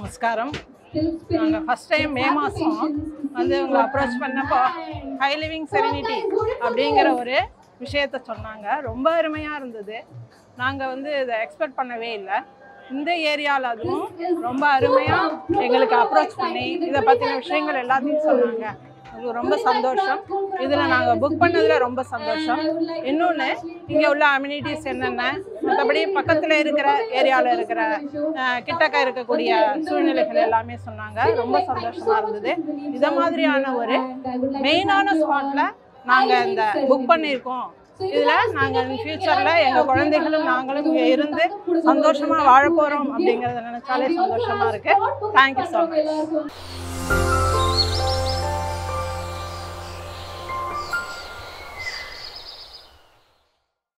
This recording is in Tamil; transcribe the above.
நமஸ்காரம் நாங்கள் ஃபஸ்ட் டைம் மே மாதம் வந்து உங்களை அப்ரோச் பண்ணப்போ ஹை லிவிங் செரினிட்டி அப்படிங்கிற ஒரு விஷயத்த சொன்னாங்க ரொம்ப அருமையாக இருந்தது நாங்கள் வந்து இதை எக்ஸ்பெக்ட் பண்ணவே இல்லை இந்த ஏரியாவில் அதுவும் ரொம்ப அருமையாக எங்களுக்கு அப்ரோச் பண்ணி இதை பற்றின விஷயங்கள் எல்லாத்தையும் சொன்னாங்க எங்களுக்கு ரொம்ப சந்தோஷம் இதில் நாங்கள் புக் பண்ணதில் ரொம்ப சந்தோஷம் இன்னொன்று இங்கே உள்ள அம்யூனிட்டிஸ் என்னென்ன மற்றபடி பக்கத்தில் இருக்கிற ஏரியாவில் இருக்கிற அஹ், கிட்டக்க இருக்கக்கூடிய சூழ்நிலைகள் எல்லாமே சொன்னாங்க ரொம்ப சந்தோஷமாக இருந்தது இதை மாதிரியான ஒரு மெயினான ஸ்பாட்டில் நாங்கள் இந்த புக் பண்ணியிருக்கோம் இதில் நாங்கள் ஃப்யூச்சரில் எங்கள் குழந்தைகளும் நாங்களும் இங்கே இருந்து சந்தோஷமாக வாழ போகிறோம் அப்படிங்கிறத நினச்சாலே சந்தோஷமாக இருக்குது தேங்க்யூ ஸோ மச்